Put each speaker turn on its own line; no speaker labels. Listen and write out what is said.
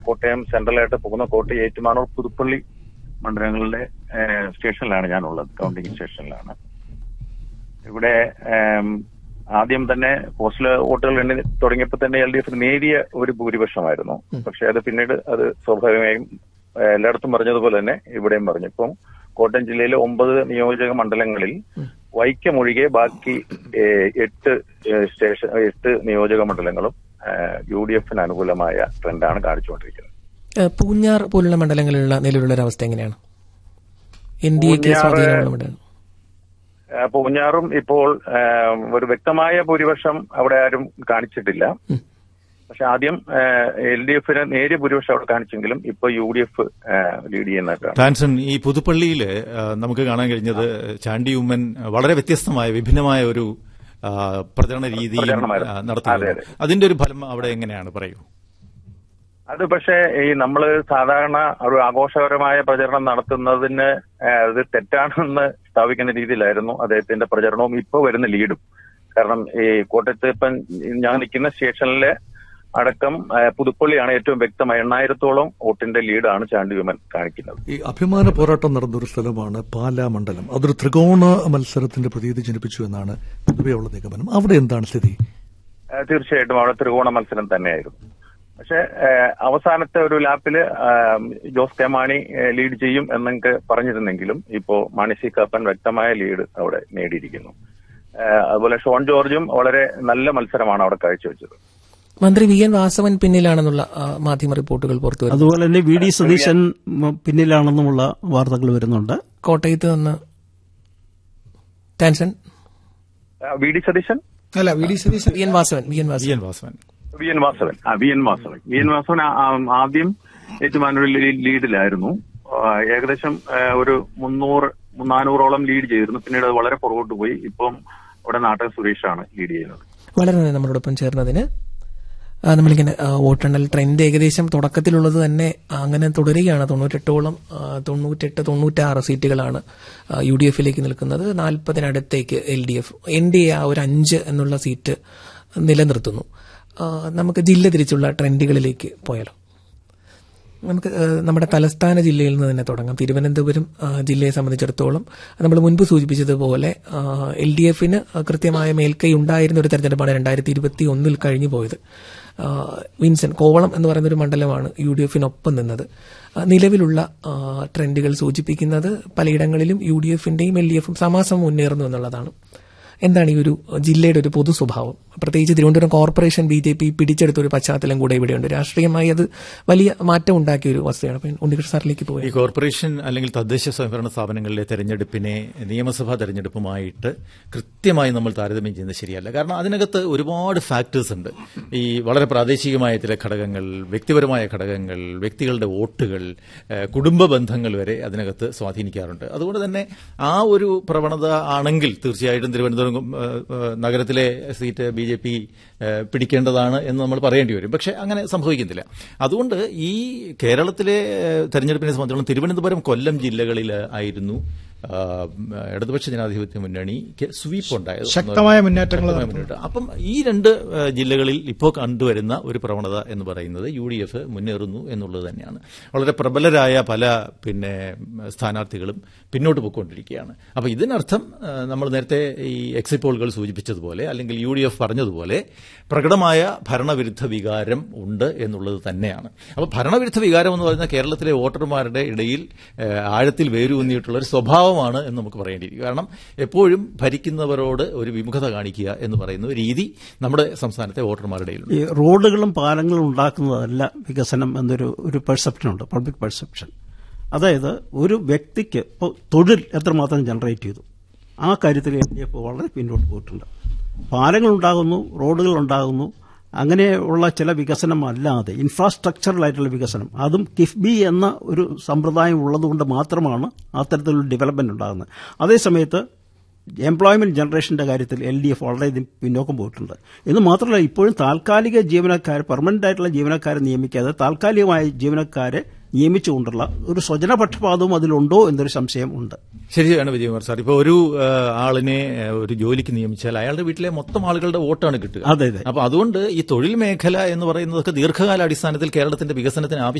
കോട്ടയം സെൻട്രലായിട്ട് പോകുന്ന കോട്ടയം ഏറ്റുമാനൂർ പുതുപ്പള്ളി മണ്ഡലങ്ങളിലെ ഏഹ്, സ്റ്റേഷനിലാണ് ഞാനുള്ളത് കൗണ്ടിംഗ് സ്റ്റേഷനിലാണ് ഇവിടെ ഏം, ആദ്യം തന്നെ പോസ്റ്റൽ വോട്ടുകൾ എണ്ണി തുടങ്ങിയപ്പോൾ തന്നെ എൽ ഡി എഫ് നേരിയ ഒരു ഭൂരിപക്ഷമായിരുന്നു പക്ഷെ അത് പിന്നീട് അത് സ്വാഭാവികമായും ഏഹ്, എല്ലായിടത്തും പറഞ്ഞതുപോലെ തന്നെ ഇവിടെയും പറഞ്ഞു ഇപ്പം കോട്ടയം ജില്ലയിലെ ഒമ്പത് നിയോജക മണ്ഡലങ്ങളിൽ വൈക്കം ഒഴികെ ബാക്കി ഏഹ്, എട്ട് ഏഹ്, സ്റ്റേഷൻ എട്ട് നിയോജക മണ്ഡലങ്ങളും യു ഡി എഫിന് അനുകൂലമായ ട്രെൻഡാണ് കാണിച്ചുകൊണ്ടിരിക്കുന്നത്
ഏഹ് പൂഞ്ഞാർ പോലുള്ള മണ്ഡലങ്ങളിലുള്ള നിലവിലുള്ള ഒരു അവസ്ഥ എങ്ങനെയാണ് എൻ ഡി എക്ക്
പൂഞ്ഞാറ്
സ്വാധീനമുള്ള മണ്ഡലം
ഏഹ് പൂഞ്ഞാറും ഇപ്പോൾ ഏഹ്, ഒരു വ്യക്തമായ ഭൂരിപക്ഷം അവിടെ ആരും കാണിച്ചിട്ടില്ല പക്ഷെ ആദ്യം എൽ ഡി എഫിന് നേരിയ ഭൂരിപക്ഷം അവിടെ കാണിച്ചെങ്കിലും ഇപ്പൊ യു ഡി എഫ് ലീഡ് ചെയ്യുന്നതായിട്ടാണ്
ടാൻസൺ ഈ പുതുപ്പള്ളിയിൽ നമുക്ക് കാണാൻ കഴിഞ്ഞത് ചാണ്ടി ഉമ്മൻ വളരെ വ്യത്യസ്തമായ വിഭിന്നമായ ഒരു ആ, പ്രചരണ രീതി
പ്രചരണമായിരുന്നു. അതെ,
നടത്തുന്നത്
അതെ.
അതിന്റെ ഒരു ഫലം അവിടെ എങ്ങനെയാണ് പറയൂ
അത് പക്ഷേ ഈ നമ്മൾ സാധാരണ ഒരു ആഘോഷപരമായ പ്രചരണം നടത്തുന്നതിന് ഏഹ്, അത് തെറ്റാണെന്ന് സ്ഥാപിക്കുന്ന രീതിയിലായിരുന്നു അദ്ദേഹത്തിന്റെ പ്രചരണവും ഇപ്പൊ വരുന്ന ലീഡും കാരണം ഈ കോട്ടയത്ത് ഇപ്പം ഞാൻ നിൽക്കുന്ന സ്റ്റേഷനിലെ അടക്കം ഏഹ്, പുതുപ്പള്ളിയാണ് ഏറ്റവും വ്യക്തമായ എണ്ണായിരത്തോളം വോട്ടിന്റെ ലീഡാണ് ചാണ്ടി വിമൻ കാണിക്കുന്നത്
ഈ അഭിമാന പോരാട്ടം നടന്നൊരു സ്ഥലമാണ് പാലാ മണ്ഡലം അതൊരു ത്രികോണ മത്സരത്തിന്റെ പ്രതീതി ജനിപ്പിച്ചു എന്നാണ് പൊതുവെയുള്ള നിഗമനം അവിടെ എന്താണ് സ്ഥിതി
ഏഹ് തീർച്ചയായിട്ടും അവിടെ ത്രികോണ മത്സരം തന്നെയായിരുന്നു പക്ഷെ ഏഹ് അവസാനത്തെ ഒരു ലാപ്പില് ആം, ജോസ് കെ മാണി ഏഹ് ലീഡ് ചെയ്യും എന്നൊക്കെ പറഞ്ഞിരുന്നെങ്കിലും ഇപ്പോ മാണി സി കാപ്പൻ വ്യക്തമായ ലീഡ് അവിടെ നേടിയിരിക്കുന്നു ഏഹ് അതുപോലെ ഷോൺ ജോർജും വളരെ നല്ല മത്സരമാണ് അവിടെ കാഴ്ചവെച്ചത്
മന്ത്രി വി എൻ വാസവൻ പിന്നിലാണെന്നുള്ള ആ, മാധ്യമ റിപ്പോർട്ടുകൾ പുറത്തു വരുന്നു
അതുപോലെ തന്നെ വി ഡി സതീശൻ ഉം, പിന്നിലാണെന്നുമുള്ള വാർത്തകൾ വരുന്നുണ്ട്
കോട്ടയത്ത് നിന്ന് ടാൻസൺ
ഏഹ് വി ഡി സതീശൻ
അല്ല V D Satheesan
V N Vasavan V N
V
Vasavan
N Vasavan
V N Vasavan ആ V N Vasavan V N Vasavan ആ- ആ- ആദ്യം ഏറ്റുമാനൂരിൽ ലീഡിലായിരുന്നു ആ, ഏകദേശം ഏഹ്, ഒരു മുന്നൂറ് നാനൂറോളം ലീഡ് ചെയ്തിരുന്നു പിന്നീട് അത് വളരെ പുറകോട്ട് പോയി ഇപ്പം അവിടെ നാട്ടൻ സുരേഷാണ് ലീഡ് ചെയ്യുന്നത് വളരെ
വളരെ നന്ദി നമ്മളോടൊപ്പം ചേർന്നതിന് ആ, നമ്മളിങ്ങനെ ആ, വോട്ടെണ്ണൽ ട്രെൻഡ് ഏകദേശം തുടക്കത്തിലുള്ളത് തന്നെ അങ്ങനെ തുടരുകയാണ് തൊണ്ണൂറ്റെട്ടോളം ആ, തൊണ്ണൂറ്റെട്ട് തൊണ്ണൂറ്റാറ് സീറ്റുകളാണ് ആ, യു ഡി എഫിലേക്ക് നിൽക്കുന്നത് നാൽപ്പതിനടുത്തേക്ക് L D F N D A ആ ഒരു അഞ്ച് എന്നുള്ള സീറ്റ് നിലനിർത്തുന്നു ആ, നമുക്ക് ജില്ല തിരിച്ചുള്ള ട്രെൻഡുകളിലേക്ക് പോയാലോ നമുക്ക് ഏഹ്, നമ്മുടെ തലസ്ഥാന ജില്ലയിൽ നിന്ന് തന്നെ തുടങ്ങാം തിരുവനന്തപുരം ആ, ജില്ലയെ സംബന്ധിച്ചിടത്തോളം നമ്മൾ മുൻപ് സൂചിപ്പിച്ചതുപോലെ എൽ ഡി എഫിന് കൃത്യമായ മേൽക്കൈ ഉണ്ടായിരുന്ന ഒരു തെരഞ്ഞെടുപ്പാണ് രണ്ടായിരത്തി ഇരുപത്തി ഒന്നിൽ കഴിഞ്ഞു പോയത് ആ, വിൻസെന്റ് കോവളം എന്ന് പറയുന്ന ഒരു മണ്ഡലമാണ് യു ഡി എഫിനൊപ്പം നിന്നത് ആ, നിലവിലുള്ള ആ, ട്രെൻഡുകൾ സൂചിപ്പിക്കുന്നത് പലയിടങ്ങളിലും യു ഡി എഫിന്റെയും എൽ ഡി എഫും സമാസം മുന്നേറുന്നു എന്നുള്ളതാണ് എന്താണ് ഈ ഒരു ജില്ലയുടെ ഒരു പൊതു സ്വഭാവം പ്രത്യേകിച്ച് Thiruvananthapuram corporation B J P പിടിച്ചെടുത്ത ഒരു പശ്ചാത്തലം കൂടെ ഇവിടെയുണ്ട് രാഷ്ട്രീയമായി അത് വലിയ മാറ്റം ഉണ്ടാക്കിയ ഒരു വസ്തുതയാണ് അപ്പം ഉണ്ണികൃഷ്ണ സാറിലേക്ക്
ഈ
പോയി
കോർപ്പറേഷൻ അല്ലെങ്കിൽ തദ്ദേശ സ്വയംഭരണ സ്ഥാപനങ്ങളിലെ തെരഞ്ഞെടുപ്പിനെ നിയമസഭാ തെരഞ്ഞെടുപ്പുമായിട്ട് കൃത്യമായി നമ്മൾ താരതമ്യം ചെയ്യുന്നത് ശരിയല്ല കാരണം അതിനകത്ത് ഒരുപാട് ഫാക്ടേഴ്സ് ഉണ്ട് ഈ വളരെ പ്രാദേശികമായ ചില ഘടകങ്ങൾ വ്യക്തിപരമായ ഘടകങ്ങൾ വ്യക്തികളുടെ വോട്ടുകൾ ഏഹ്, കുടുംബ ബന്ധങ്ങൾ വരെ അതിനകത്ത് സ്വാധീനിക്കാറുണ്ട് അതുകൊണ്ട് തന്നെ ആ ഒരു പ്രവണത ആണെങ്കിൽ തീർച്ചയായിട്ടും തിരുവനന്തപുരം ഏഹ്, ഏഹ്, നഗരത്തിലെ സീറ്റ് ബി ജെ പി പിടിക്കേണ്ടതാണ് എന്ന് നമ്മൾ പറയേണ്ടി വരും പക്ഷെ അങ്ങനെ സംഭവിക്കുന്നില്ല അതുകൊണ്ട് ഈ കേരളത്തിലെ ഏഹ്, തെരഞ്ഞെടുപ്പിനെ സംബന്ധിച്ചിടത്തോളം തിരുവനന്തപുരം കൊല്ലം ജില്ലകളിൽ ആയിരുന്നു ആ, ഇടതുപക്ഷ ജനാധിപത്യ മുന്നണിക്ക് സ്വീപ്പ് ഉണ്ടായത്
ശക്തമായ മുന്നേറ്റങ്ങൾ
ശക്തമായ മുന്നേറ്റം. അപ്പം ഈ രണ്ട് ഏഹ്, ജില്ലകളിൽ ഇപ്പോൾ കണ്ടുവരുന്ന ഒരു പ്രവണത എന്ന് പറയുന്നത് യു ഡി എഫ് മുന്നേറുന്നു എന്നുള്ളത് തന്നെയാണ് വളരെ പ്രബലരായ പല പിന്നെ സ്ഥാനാർത്ഥികളും പിന്നോട്ട് പോയിക്കൊണ്ടിരിക്കുകയാണ് അപ്പോൾ ഇതിനർത്ഥം ഏഹ്, നമ്മൾ നേരത്തെ ഈ എക്സിറ്റ് പോളുകൾ സൂചിപ്പിച്ചതുപോലെ അല്ലെങ്കിൽ യു ഡി എഫ് പറഞ്ഞതുപോലെ പ്രകടമായ ഭരണവിരുദ്ധ വികാരം ഉണ്ട് എന്നുള്ളത് തന്നെയാണ് അപ്പോൾ ഭരണവിരുദ്ധ വികാരം എന്ന് പറയുന്നത് കേരളത്തിലെ വോട്ടർമാരുടെ ഇടയിൽ ഏഹ്, ആഴത്തിൽ വേരൂന്നിയിട്ടുള്ള ഒരു സ്വഭാവമാണ് എന്ന് നമുക്ക് പറയേണ്ടിയിരിക്കും കാരണം എപ്പോഴും ഭരിക്കുന്നവരോട് ഒരു വിമുഖത കാണിക്കുക എന്ന് പറയുന്ന ഒരു രീതി നമ്മുടെ സംസ്ഥാനത്തെ വോട്ടർമാരുടെ ഇടയിലുണ്ട്
ഈ റോഡുകളും പാലങ്ങളും ഉണ്ടാക്കുന്നതല്ല വികസനം എന്നൊരു ഒരു പെർസെപ്ഷൻ ഉണ്ട് പബ്ലിക് പെർസെപ്ഷൻ അതായത് ഒരു വ്യക്തിക്ക് ഇപ്പോൾ തൊഴിൽ എത്രമാത്രം ജനറേറ്റ് ചെയ്തു ആ കാര്യത്തിൽ എൽ ഡി എഫ് വളരെ പിന്നോട്ട് പോയിട്ടുണ്ട് പാലങ്ങൾ ഉണ്ടാകുന്നു റോഡുകൾ ഉണ്ടാകുന്നു അങ്ങനെയുള്ള ചില വികസനം അല്ലാതെ ഇൻഫ്രാസ്ട്രക്ചറലായിട്ടുള്ള വികസനം അതും കിഫ്ബി എന്ന ഒരു സമ്പ്രദായം ഉള്ളതുകൊണ്ട് മാത്രമാണ് അത്തരത്തിലുള്ള ഡെവലപ്മെന്റ് ഉണ്ടാകുന്നത് അതേസമയത്ത് എംപ്ലോയ്മെന്റ് ജനറേഷന്റെ കാര്യത്തിൽ എൽ ഡി എഫ് വളരെയധികം പിന്നോക്കം പോയിട്ടുണ്ട് എന്ന് മാത്രമല്ല ഇപ്പോഴും താൽക്കാലിക ജീവനക്കാർ പെർമനന്റ് ആയിട്ടുള്ള ജീവനക്കാരെ നിയമിക്കാതെ താൽക്കാലികമായ ജീവനക്കാരെ നിയമിച്ചുകൊണ്ടുള്ള ഒരു സ്വജനപക്ഷപാതവും അതിലുണ്ടോ എന്നൊരു സംശയം ഉണ്ട്
ശരിയാണ് വിജയകുമാർ സാർ ഇപ്പോൾ ഒരു ആ, ആളിനെ ആ, ഒരു ജോലിക്ക് നിയമിച്ചാൽ അയാളുടെ വീട്ടിലെ മൊത്തം ആളുകളുടെ വോട്ടാണ് കിട്ടുക
അതെ അതെ
അപ്പൊ അതുകൊണ്ട് ഈ തൊഴിൽ മേഖല എന്ന് പറയുന്നതൊക്കെ ദീർഘകാല അടിസ്ഥാനത്തിൽ കേരളത്തിന്റെ വികസനത്തിന്